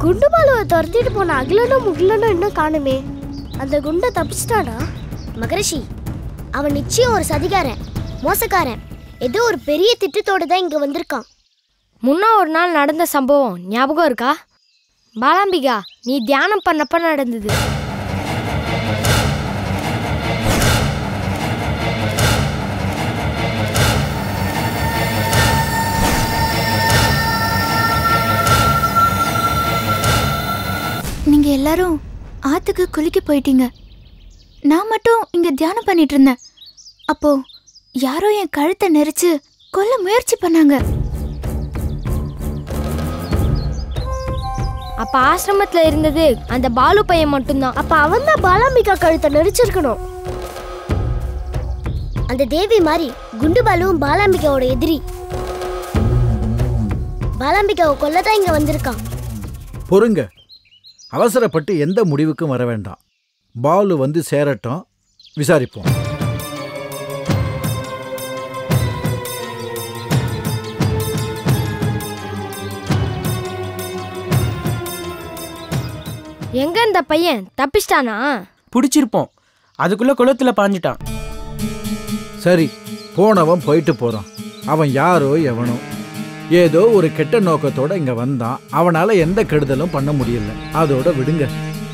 குண்டு பாலுவை துரத்திட்டு போன அகிலனும் முகிலனும் இன்னும் காணுமே அந்த குண்டை தப்பிச்சிட்டானா மகரிஷி அவன் நிச்சயம் ஒரு சதிகாரன் மோசக்காரன் ஏதோ ஒரு பெரிய திட்டத்தோட தான் இங்க வந்திருக்கான் முன்ன ஒரு நாள் நடந்த சம்பவம் ஞாபகம் இருக்கா பாலாம்பிகா நீ தியானம் பண்ணப்ப நடந்தது நீங்க எல்லாரும் ஆத்துக்கு குளிக்க போயிட்டீங்க நான் மட்டும் இங்க தியானம் பண்ணிட்டு இருந்தேன் அப்போ யாரோ என் கழுத்தை நெரிச்சு கொல்ல முயற்சி பண்ணாங்க அப்ப ஆசிரமத்துல இருந்தது அந்த பாலு பையன் மட்டும்தான் அப்ப அவன் தான் பாலாம்பிகா கழுத்தை நெரிச்சிருக்கணும் அந்த தேவி மாதிரி குண்டு பாலுவும் பாலாம்பிகாவோட எதிரி பாலாம்பிகாவை கொல்லதான் இங்க வந்திருக்கான் பொறுங்க அவசரப்பட்டு எந்த முடிவுக்கும் வர வேண்டாம் பாலு வந்து சேரட்டும் விசாரிப்போம் எங்க இந்த பையன் தப்பிச்சிட்டானா பிடிச்சிருப்போம் அதுக்குள்ள குளத்துல பாஞ்சிட்டான் சரி போனவன் போயிட்டு போறான் அவன் யாரோ எவனோ ஏதோ ஒரு கெட்ட நோக்கத்தோட இங்க வந்தான் அவனால எந்த கெடுதலும் பண்ண முடியல அதோட விடுங்க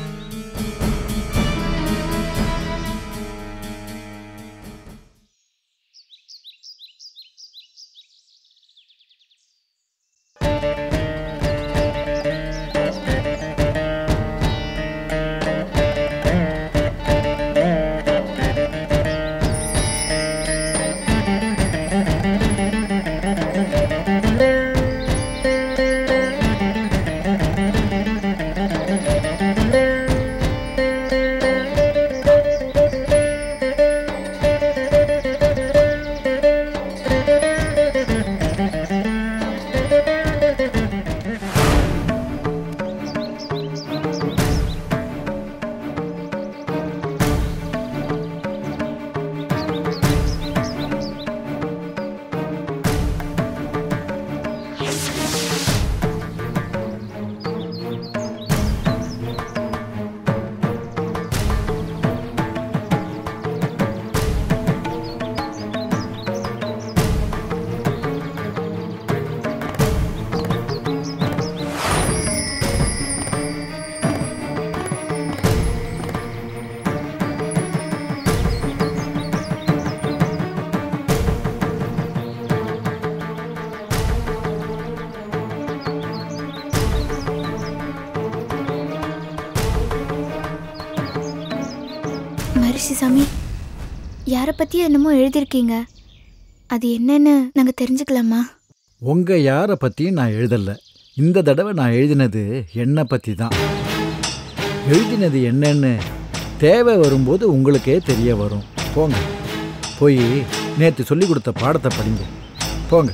மரிசி சாமி யாரை பத்தி என்னமோ எழுதியிருக்கீங்க அது என்னன்னு நாங்க தெரிஞ்சுக்கலாமா உங்க யாரை பத்தியும் நான் எழுதல இந்த தடவை நான் எழுதினது என்னை பத்தி தான் எழுதினது என்னன்னு தேவை வரும்போது உங்களுக்கே தெரிய வரும் போங்க போய் நேற்று சொல்லி கொடுத்த பாடத்தை படிங்க போங்க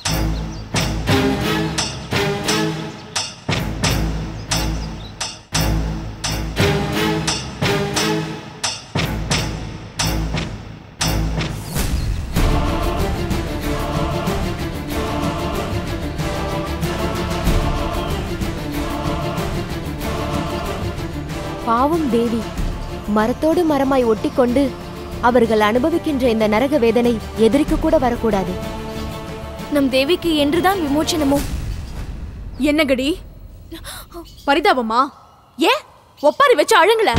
பாவம் தேவி மரத்தோடு மரமாய் ஒட்டிக்கொண்டு அவர்கள் அனுபவிக்கின்ற இந்த நரக வேதனை எதிரிக்கு கூட வரக்கூடாது நம் தேவிக்கு என்றுதான் விமோச்சனமோ என்னங்கடி பரிதாபமா ஏன் ஒப்பாரி வச்சு அழுங்கல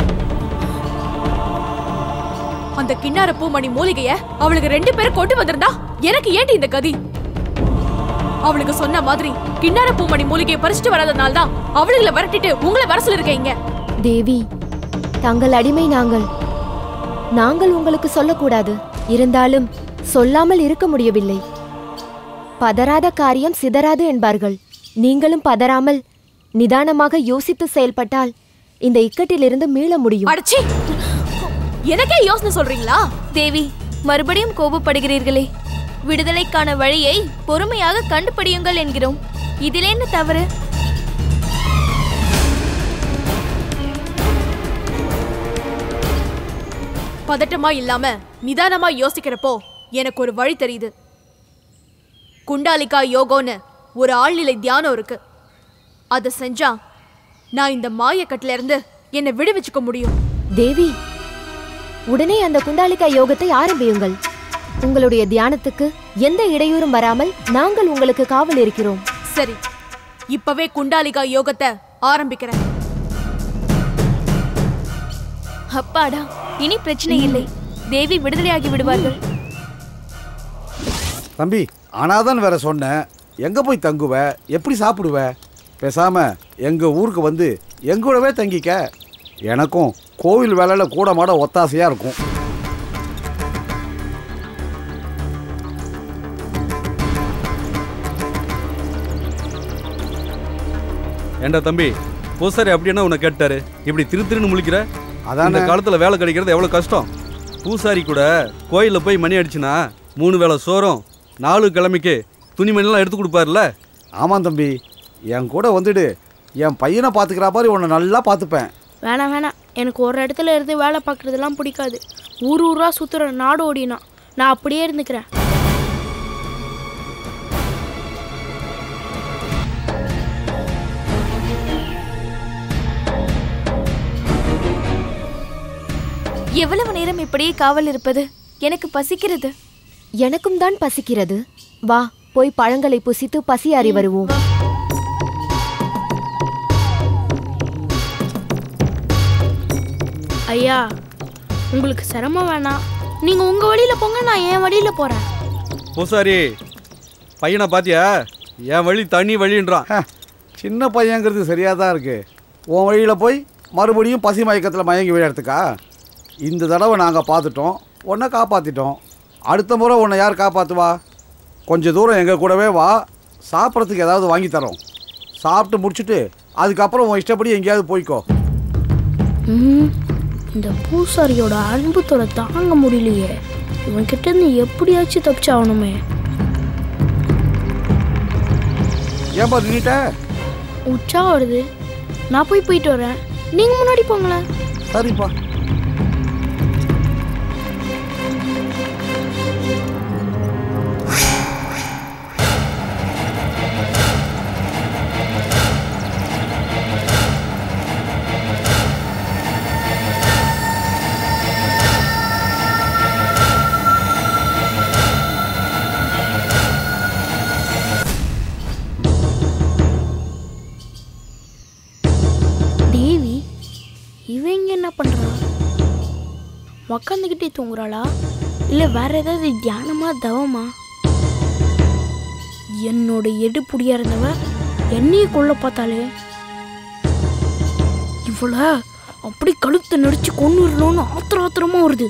அந்த கிண்ணார பூமணி மூலிகைய அவளுக்கு ரெண்டு பேரும் கொண்டு வந்திருந்தா எனக்கு ஏண்டி இந்த கதி அவளுக்கு சொன்ன மாதிரி கிண்ணார பூமணி மூலிகையை பறிச்சுட்டு வராதனால தான் அவளுங்களை விரட்டிட்டு உங்களை வர சொல்லிருக்கீங்க தேவி தங்கள் அடிமை நாங்கள் நாங்கள் உங்களுக்கு சொல்லக்கூடாது இருந்தாலும் சொல்லாமல் இருக்க முடியவில்லை பதறாத காரியம் சிதறாது என்பார்கள் நீங்களும் பதறாமல் நிதானமாக யோசித்து செயல்பட்டால் இந்த இக்கட்டிலிருந்து மீள முடியும் அடச்சி எனக்கே யோசனை சொல்றீங்களா தேவி மறுபடியும் கோபப்படுகிறீர்களே விடுதலைக்கான வழியை பொறுமையாக கண்டுபிடியுங்கள் என்கிறோம் இதில் என்ன தவறு பதட்டமா இல்லாம நிதானமா யோசிக்கிறப்போ எனக்கு ஒரு வழி தெரியுது குண்டாலிகா யோகோன்னு ஒரு ஆழ்நிலை தியானம் இருக்கு அதை செஞ்சா நான் இந்த மாயக்கட்டுல இருந்து என்னை விடுவிச்சுக்க முடியும் தேவி உடனே அந்த குண்டாலிகா யோகத்தை ஆரம்பியுங்கள் உங்களுடைய தியானத்துக்கு எந்த இடையூறும் வராமல் நாங்கள் உங்களுக்கு காவல் இருக்கிறோம் சரி இப்பவே குண்டாலிகா யோகத்தை ஆரம்பிக்கிறேன் அப்பாடா இனி பிரச்சனை இல்லை தேவி விடுதலையாகி விடுவார்கள் தம்பி ஆனாதான் வேற சொன்னேன் எங்க போய் தங்குவ எப்படி சாப்பிடுவ பேசாம எங்க ஊருக்கு வந்து எங்கூடவே தங்கிக்க எனக்கும் கோவில் வேலையில கூட மாட ஒத்தாசையா இருக்கும் ஏண்டா தம்பி பூசாரி அப்படின்னா உன்னை கேட்டாரு இப்படி திரு திருன்னு முழிக்கிற அதானே. அந்த காலத்துல வேலை கிடைக்கிறது எவ்வளவு கஷ்டம் பூசாரி கூட கோயில்ல போய் மணி அடிச்சுனா மூணு வேளை சோறும் நாலு கிழமைக்கு துணிமணிலாம் எடுத்து கொடுப்பாருல்ல ஆமாம் தம்பி என் கூட வந்துடு என் பையனை பார்த்துக்கிற மாதிரி உன்னை நல்லா பார்த்துப்பேன் வேணாம் வேணாம் எனக்கு ஒரு இடத்துல இருந்து வேலை பார்க்குறதெல்லாம் பிடிக்காது ஊர் ஊரா சுற்றுற நாடு ஓடினா நான் அப்படியே இருந்துக்கிறேன் எவ்வளவு நேரம் இப்படியே காவல் இருப்பது எனக்கு பசிக்கிறது எனக்கும் தான் பசிக்கிறது வா போய் பழங்களை புசித்து பசி அறி வருவோம் ஐயா உங்களுக்கு சிரமம் வேணாம் நீங்கள் உங்கள் வழியில் போங்க நான் என் வழியில் போகிறேன் பூசாரி பையனை பாத்தியா என் வழி தனி வழின்றான் சின்ன பையங்கிறது சரியாக தான் இருக்கு உன் வழியில் போய் மறுபடியும் பசி மயக்கத்தில் மயங்கி விளையாடுறதுக்கா இந்த தடவை நாங்கள் பார்த்துட்டோம் உன்னை காப்பாற்றிட்டோம் அடுத்த முறை உன்னை யார் காப்பாற்றுவா கொஞ்சம் தூரம் எங்கள் கூடவே வா சாப்பிட்றதுக்கு ஏதாவது வாங்கி தரோம் சாப்பிட்டு முடிச்சுட்டு அதுக்கப்புறம் உன் இஷ்டப்படி எங்கேயாவது போய்க்கோ ம், இந்த பூசாரியோட அன்பு தொலை தாங்க முடியலையே இவன்கிட்ட இருந்து எப்படியாச்சும் தப்பிச்சாகணுமே ஏன்பா நின்றுட்ட உச்சா வருது நான் போய் போயிட்டு வரேன் நீங்கள் முன்னாடி போங்களேன் சரிப்பா தேவி இவங்க என்ன பண்ணுறா உக்காந்துக்கிட்டே தூங்குறாளா இல்லை வேற ஏதாவது தியானமா தவமா என்னோட எடு புடியா இருந்தவ என்னையே கொல்ல பார்த்தாலே இவள அப்படி கழுத்தை நடிச்சு கொண்டு வரணும்னு ஆத்திர ஆத்திரமா வருது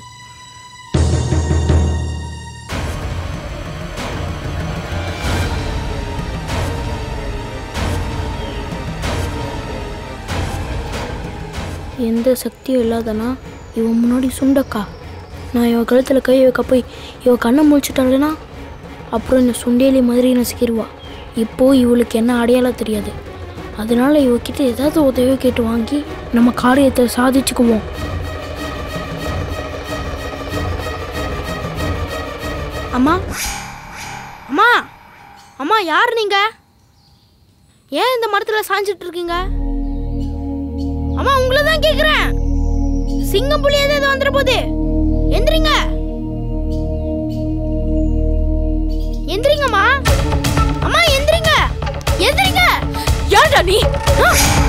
எந்த சக்தியும் இல்லாதனா இவன் முன்னாடி சுண்டக்கா நான் இவன் கழுத்தில் கை வைக்க போய் இவ கண்ணை முழிச்சிட்டாளேனா அப்புறம் இந்த சுண்டேலி மாதிரி நசுக்கிடுவா இப்போ இவளுக்கு என்ன அடையாளம் தெரியாது அதனால இவகிட்ட ஏதாவது உதவியோ கேட்டு வாங்கி நம்ம காரியத்தை சாதிச்சுக்குவோம் அம்மா அம்மா அம்மா யார் நீங்க ஏன் இந்த மரத்தில் சாஞ்சிட்டு இருக்கீங்க அம்மா உங்களை தான் கேக்குறேன் சிங்கம் புலி ஏதாவது வந்துட போகுது எந்திரிங்க எந்திரிங்கம்மா அம்மா எந்திரிங்க எந்திரிங்க யாரா நீ ஆ!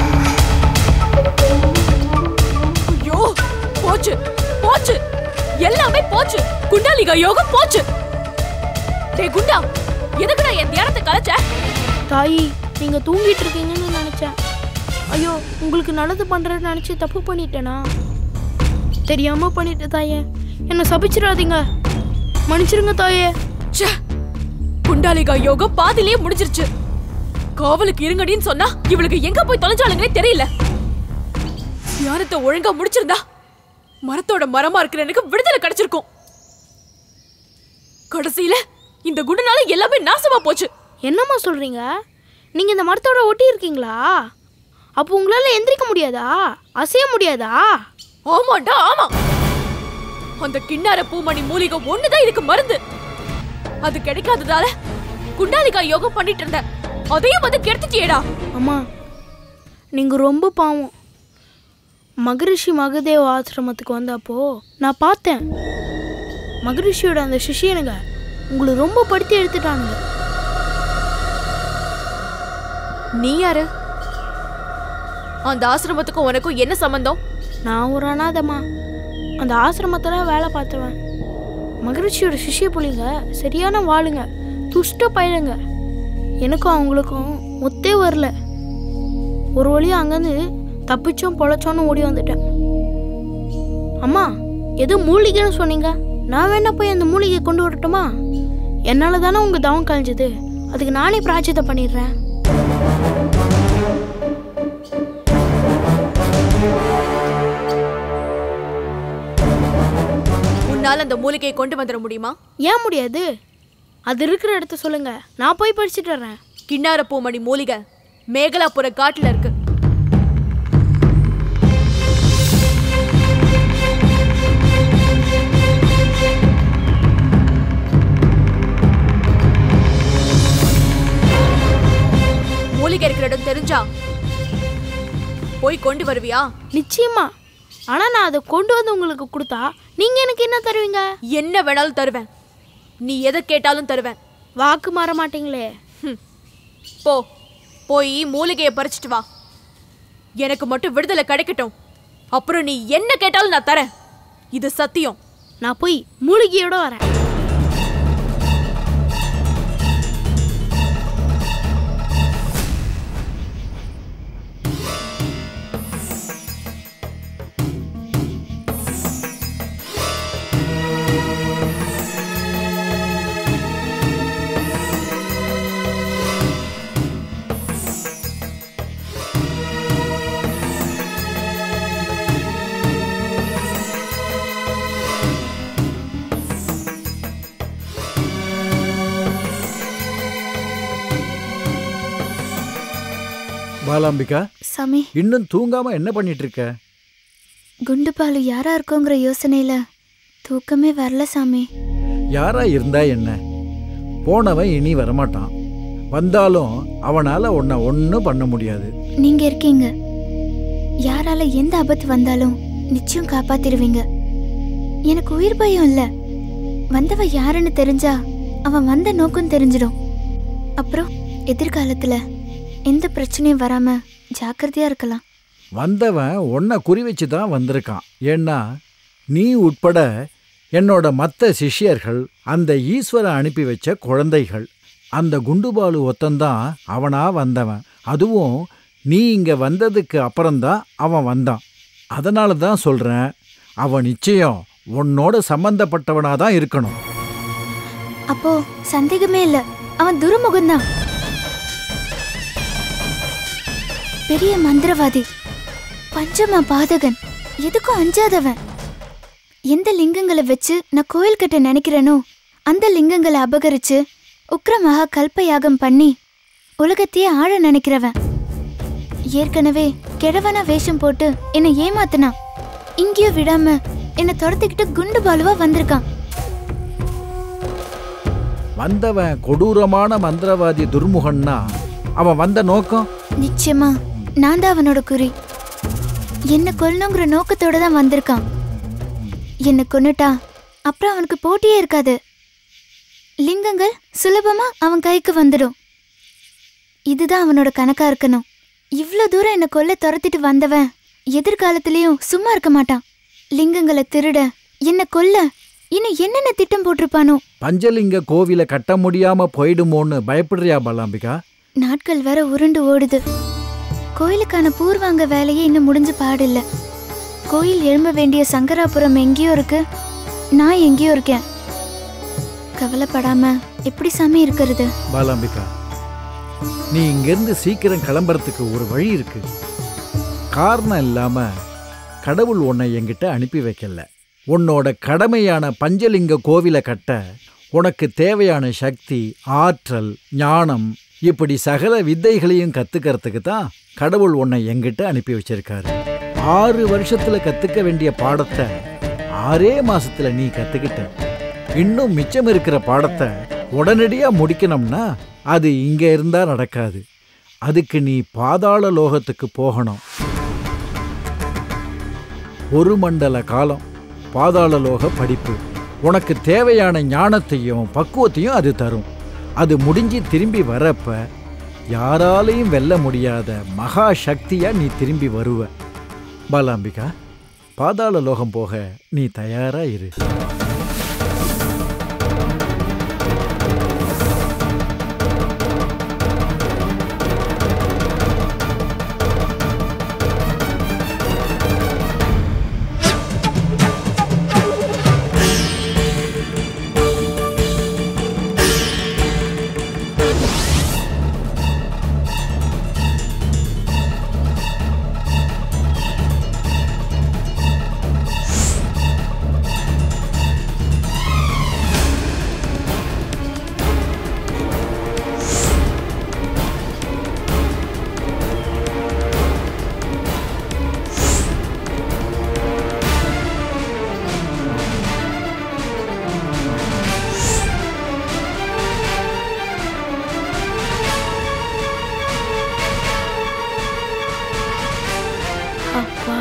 ஐயோ போச்சு போச்சு எல்லாமே போச்சு குண்டாலிகா யோகம் போச்சு டேய் குண்டா எதுக்குடா என் தியானத்தை கலைச்ச தாயி நீங்க தூங்கிட்டு இருக்கீங்கன்னு நினைச்சேன் ஐயோ உங்களுக்கு நல்லது பண்றேன்னு நினைச்சு தப்பு பண்ணிட்டேனா தெரியாம பண்ணிட்டேன் தாயே என்னை சபிச்சிடாதீங்க மன்னிச்சிருங்க தாயே ச்சே குண்டாலிகா யோகம் பாதியிலே முடிஞ்சிருச்சு காவலுக்கு இருங்கடின்னு சொன்னா இவளுக்கு எங்க போய் தொலைஞ்சாளுங்களே தெரியல தியானத்தை ஒழுங்கா முடிச்சிருந்தா மரத்தோட மரமா இருக்கிற எனக்கு விடுதலை கிடைச்சிருக்கும் கடைசியில இந்த குண்டுனால எல்லாமே நாசமா போச்சு என்னம்மா சொல்றீங்க நீங்க இந்த மரத்தோட ஒட்டி இருக்கீங்களா அப்போ உங்களால எந்திரிக்க முடியாதா அசைய முடியாதா ஆமாண்டா ஆமா அந்த கிண்ணார பூமணி மூலிகை ஒண்ணுதான் இதுக்கு மருந்து அது கிடைக்காததால குண்டாலிகா யோகம் பண்ணிட்டு இருந்தேன் அதையும் வந்து கெடுத்துட்டியேடா அம்மா நீங்கள் ரொம்ப பாவம் மகரிஷி மகதேவ ஆசிரமத்துக்கு வந்தப்போ நான் பார்த்தேன் மகரிஷியோட அந்த சிஷியனுங்க உங்களை ரொம்ப படுத்தி எடுத்துட்டானுங்க நீ யாரு அந்த ஆசிரமத்துக்கும் உனக்கும் என்ன சம்பந்தம் நான் ஒரு அனாதம்மா அந்த ஆசிரமத்தில் வேலை பார்த்துவேன் மகரிஷியோட சிஷ்ய புள்ளிங்க சரியான வாளுங்க துஷ்ட பயலுங்க எனக்கும் அவங்களுக்கும் ஒத்தே வரல ஒரு வழியாக அங்கேருந்து தப்பிச்சோம் பொழைச்சோன்னு ஓடி வந்துட்டேன் அம்மா எது மூலிகைன்னு சொன்னீங்க நான் வேணா போய் அந்த மூலிகையை கொண்டு வரட்டுமா என்னால் தானே உங்கள் தவம் கழிஞ்சது அதுக்கு நானே பிராஜிதம் பண்ணிடுறேன் உன்னால அந்த மூலிகையை கொண்டு வந்துட முடியுமா ஏன் முடியாது அது இருக்கிற இடத்த சொல்லுங்க நான் போய் படிச்சுட்டு வர்றேன் கிண்ணார பூமணி மூலிகை மேகலாபுர காட்டுல இருக்கு மூலிகை இருக்கிற இடம் தெரிஞ்சா போய் கொண்டு வருவியா நிச்சயமா ஆனா நான் அதை கொண்டு வந்து உங்களுக்கு கொடுத்தா நீங்க எனக்கு என்ன தருவீங்க என்ன வேணாலும் தருவேன் நீ எதை கேட்டாலும் தருவேன் வாக்கு மாற மாட்டீங்களே ஹம். போ போய் மூலிகையை பறிச்சிட்டு வா எனக்கு மட்டும் விடுதலை கிடைக்கட்டும் அப்புறம் நீ என்ன கேட்டாலும் நான் தரேன் இது சத்தியம் நான் போய் மூலிகையோட வரேன் பாலாம்பிகா சாமி இன்னும் தூங்காம என்ன பண்ணிட்டு இருக்க குண்டு பாலு யாரா இருக்கோங்கிற யோசனையில தூக்கமே வரல சாமி யாரா இருந்தா என்ன போனவன் இனி வரமாட்டான் வந்தாலும் அவனால உன்னை ஒன்றும் பண்ண முடியாது நீங்க இருக்கீங்க யாரால எந்த ஆபத்து வந்தாலும் நிச்சயம் காப்பாத்திருவீங்க எனக்கு உயிர் பயம் இல்ல வந்தவ யாருன்னு தெரிஞ்சா அவன் வந்த நோக்கம் தெரிஞ்சிடும் அப்புறம் எதிர்காலத்துல எந்த பிரச்சனையும் வராம ஜாக்கிரதையா இருக்கலாம் வந்தவன் உன்னை குறி வச்சு தான் வந்திருக்கான் ஏன்னா நீ உட்பட என்னோட மற்ற சிஷ்யர்கள் அந்த ஈஸ்வரன் அனுப்பி வச்ச குழந்தைகள் அந்த குண்டுபாலு ஒத்தந்தான் அவனா வந்தவன் அதுவும் நீ இங்கே வந்ததுக்கு அப்புறம்தான் அவன் வந்தான் அதனால தான் சொல்கிறேன் அவன் நிச்சயம் உன்னோட சம்பந்தப்பட்டவனாக தான் இருக்கணும் அப்போ சந்தேகமே இல்ல அவன் துருமுகம்தான் பெரிய மந்திரவாதி பஞ்சமா பாதகன் எதுக்கும் அஞ்சாதவன் எந்த லிங்கங்களை வச்சு நான் கோயில் கட்ட நினைக்கிறேனோ அந்த லிங்கங்களை அபகரிச்சு உக்ரமாக கல்ப யாகம் பண்ணி உலகத்தையே ஆழ நினைக்கிறவன் ஏற்கனவே கிழவனா வேஷம் போட்டு என்னை ஏமாத்தினான் இங்கேயோ விடாம என்னை துரத்திக்கிட்டு குண்டு பாலுவா வந்திருக்கான் வந்தவன் கொடூரமான மந்திரவாதி துர்முகன்னா அவன் வந்த நோக்கம் நிச்சயமா நான் தான் அவனோட குறி என்ன கொல்லணுங்கிற நோக்கத்தோட தான் வந்திருக்கான் என்ன கொன்னுட்டா அப்புறம் அவனுக்கு போட்டியே இருக்காது லிங்கங்கள் சுலபமா அவன் கைக்கு வந்துடும் இதுதான் அவனோட கணக்கா இருக்கணும் இவ்வளோ தூரம் என்னை கொல்ல துரத்திட்டு வந்தவன் எதிர்காலத்திலயும் சும்மா இருக்க மாட்டான் லிங்கங்களை திருட என்ன கொல்ல இன்னும் என்னென்ன திட்டம் போட்டிருப்பானோ பஞ்சலிங்க கோவிலை கட்ட முடியாம போயிடுமோன்னு பயப்படுறியா பாலாம்பிகா நாட்கள் வேற உருண்டு ஓடுது கோயிலுக்கான பூர்வாங்க வேலையே இன்னும் முடிஞ்சு பாடில்ல கோயில் எழும்ப வேண்டிய சங்கராபுரம் எங்கேயோ இருக்கு நான் எங்கேயோ இருக்கேன் கவலைப்படாம எப்படி சாமி இருக்கிறது பாலாம்பிகா நீ இங்கிருந்து சீக்கிரம் கிளம்புறதுக்கு ஒரு வழி இருக்கு காரணம் இல்லாம கடவுள் உன்னை என்கிட்ட அனுப்பி வைக்கல உன்னோட கடமையான பஞ்சலிங்க கோவிலை கட்ட உனக்கு தேவையான சக்தி ஆற்றல் ஞானம் இப்படி சகல வித்தைகளையும் கத்துக்கிறதுக்கு தான் கடவுள் உன்னை என்கிட்ட அனுப்பி வச்சிருக்காரு ஆறு வருஷத்துல கத்துக்க வேண்டிய பாடத்தை ஆறே மாசத்துல நீ கத்துக்கிட்ட இன்னும் மிச்சம் இருக்கிற பாடத்தை உடனடியா முடிக்கணும்னா அது இங்க இருந்தா நடக்காது அதுக்கு நீ பாதாள லோகத்துக்கு போகணும் ஒரு மண்டல காலம் பாதாள லோக படிப்பு உனக்கு தேவையான ஞானத்தையும் பக்குவத்தையும் அது தரும் அது முடிஞ்சு திரும்பி வரப்ப யாராலையும் வெல்ல முடியாத மகா சக்தியா நீ திரும்பி வருவ பாலாம்பிகா பாதாள லோகம் போக நீ தயாரா இரு அப்பா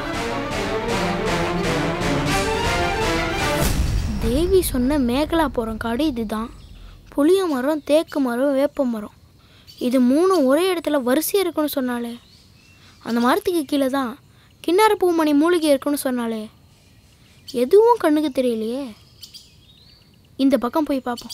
தேவி சொன்ன மேகலாபுரம் காடு இதுதான் புளிய மரம் தேக்கு மரம் வேப்ப மரம் இது மூணும் ஒரே இடத்துல வரிசையாக இருக்குன்னு சொன்னாலே அந்த மரத்துக்கு கீழே தான் கிண்ணார பூமணி மூலிகை இருக்குன்னு சொன்னாலே எதுவும் கண்ணுக்கு தெரியலையே இந்த பக்கம் போய் பார்ப்போம்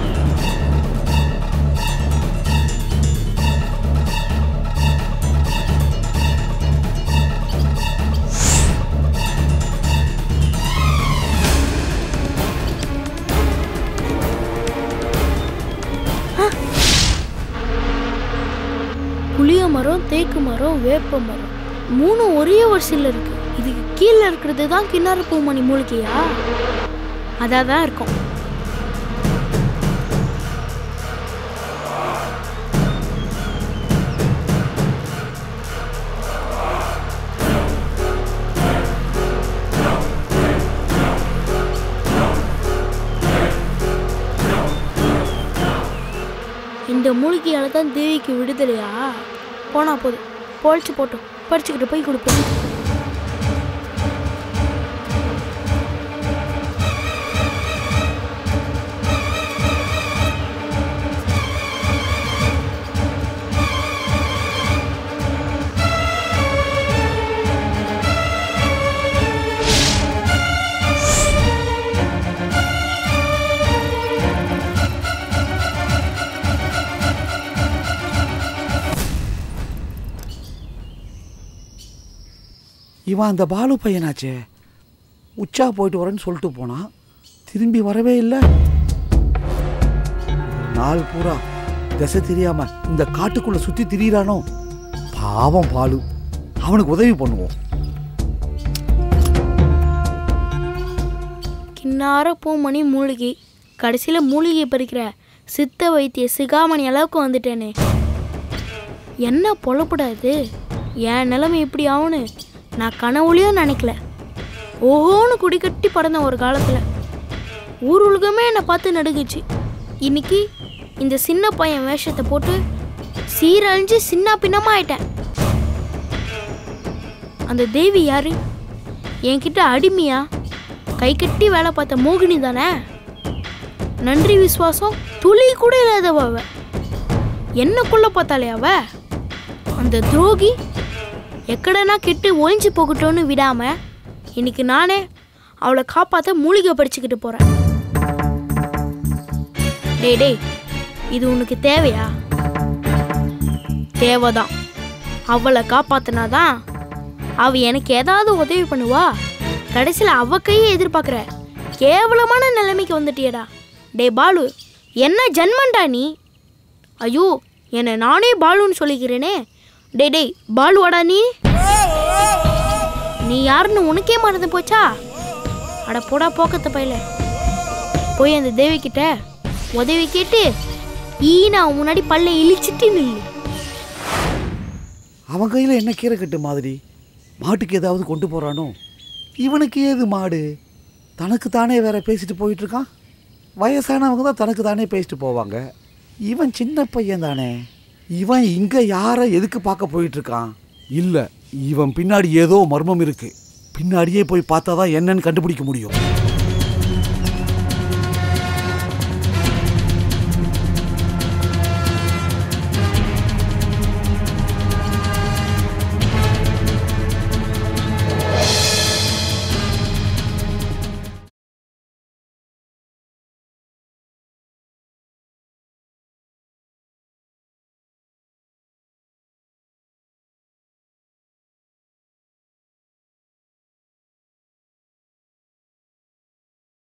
புளிய மரம் தேக்கு மரம் வேப்ப மரம் மூணும் ஒரே வரிசையில் இருக்கு இதுக்கு கீழே இருக்கிறது தான் கிணறு பூமணி மூலிகையா அதாக தான் இருக்கும் இந்த மூலிகையால தான் தேவிக்கு விடுதலையா போனா போதும் பொழைச்சு போட்டோம் படிச்சுக்கிட்டு போய் கொடுப்போம் இவன் அந்த பாலு பையனாச்சே உச்சா போயிட்டு வரேன்னு சொல்லிட்டு போனான் திரும்பி வரவே இல்லை நாள் பூரா திசை தெரியாம இந்த காட்டுக்குள்ள சுத்தி திரியிறானோ பாவம் பாலு அவனுக்கு உதவி பண்ணுவோம் கிண்ணார பூமணி மூலிகை கடைசியில் மூலிகை பறிக்கிற சித்த வைத்திய சிகாமணி அளவுக்கு வந்துட்டேனே என்ன பொழப்படாது என் நிலைமை இப்படி ஆகும்னு நான் கனவுலையும் நினைக்கல ஓஹோன்னு குடி கட்டி பறந்த ஒரு காலத்தில் ஊர் உலகமே என்னை பார்த்து நடுங்குச்சு இன்னைக்கு இந்த சின்ன பையன் வேஷத்தை போட்டு சீரழிஞ்சு சின்ன பின்னமா ஆயிட்டேன் அந்த தேவி யாரு என்கிட்ட அடிமையா கை கட்டி வேலை பார்த்த மோகினி தானே நன்றி விசுவாசம் துளி கூட இல்லாதவ அவ என்னக்குள்ள பார்த்தாலே அவ அந்த துரோகி எக்கடனா கெட்டு ஒழிஞ்சு போகட்டும்னு விடாம இன்னைக்கு நானே அவளை காப்பாத்த மூலிகை படிச்சுக்கிட்டு போறேன் டேய் டேய் இது உனக்கு தேவையா தேவைதான் அவளை காப்பாத்தினாதான் அவ எனக்கு ஏதாவது உதவி பண்ணுவா கடைசியில் அவ கையை எதிர்பார்க்குற கேவலமான நிலைமைக்கு வந்துட்டியடா டேய் பாலு என்ன ஜன்மண்டா நீ ஐயோ என்னை நானே பாலுன்னு சொல்லிக்கிறேனே டேய் டேய் பாலுவாடா நீ நீ யாருன்னு உனக்கே மறந்து போச்சா அட போடா போக்கத்த பையில போய் அந்த தேவி கிட்ட உதவி கேட்டு ஈனா அவன் முன்னாடி பல்ல இழிச்சிட்டு நில்லு அவன் கையில் என்ன கீரை கட்டு மாதிரி மாட்டுக்கு ஏதாவது கொண்டு போகிறானோ இவனுக்கு ஏது மாடு தனக்கு தானே வேற பேசிட்டு போயிட்டு இருக்கான் வயசானவங்க தான் தனக்கு தானே பேசிட்டு போவாங்க இவன் சின்ன பையன் தானே இவன் இங்க யாரை எதுக்கு பார்க்க போயிட்டு இருக்கான் இல்ல இவன் பின்னாடி ஏதோ மர்மம் இருக்கு பின்னாடியே போய் பார்த்தா தான் என்னன்னு கண்டுபிடிக்க முடியும்